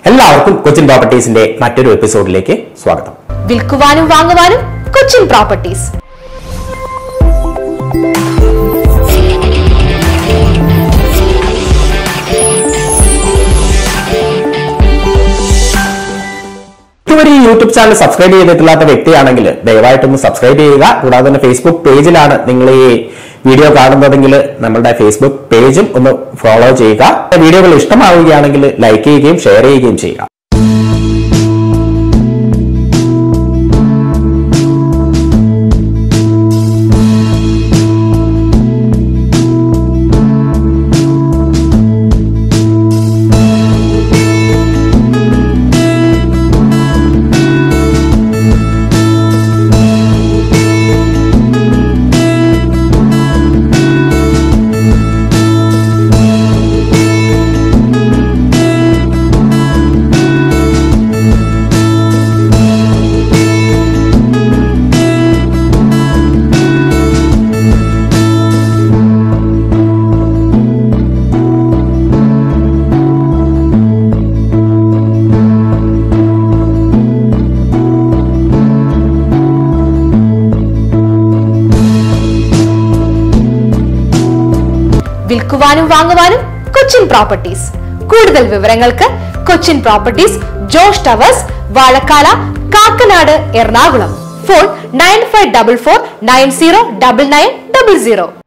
എല്ലാവർക്കും കൊച്ചിൻ പ്രോപ്പർട്ടീസിന്റെ മറ്റൊരു എപ്പിസോഡിലേക്ക് സ്വാഗതം വിൽക്കുവാനും വാങ്ങുവാനും കൊച്ചിൻ പ്രോപ്പർട്ടീസ് ഇതുവരെ ഈ യൂട്യൂബ് ചാനൽ സബ്സ്ക്രൈബ് ചെയ്തിട്ടില്ലാത്ത വ്യക്തിയാണെങ്കിൽ ദയവായിട്ടൊന്ന് സബ്സ്ക്രൈബ് ചെയ്യുക കൂടാതെ തന്നെ ഫേസ്ബുക്ക് പേജിലാണ് നിങ്ങൾ ഈ വീഡിയോ കാണുന്നതെങ്കിൽ നമ്മുടെ ഫേസ്ബുക്ക് പേജും ഒന്ന് ഫോളോ ചെയ്യുക വീഡിയോകൾ ഇഷ്ടമാവുകയാണെങ്കിൽ ലൈക്ക് ചെയ്യുകയും ഷെയർ ചെയ്യുകയും ചെയ്യുക വിൽക്കുവാനും വാങ്ങുവാനും കൊച്ചിൻ പ്രോപ്പർട്ടീസ് കൂടുതൽ വിവരങ്ങൾക്ക് Cochin properties Josh towers Vazhakkala Kakkanad Ernakulam phone nine five double four nine zero double nine double zero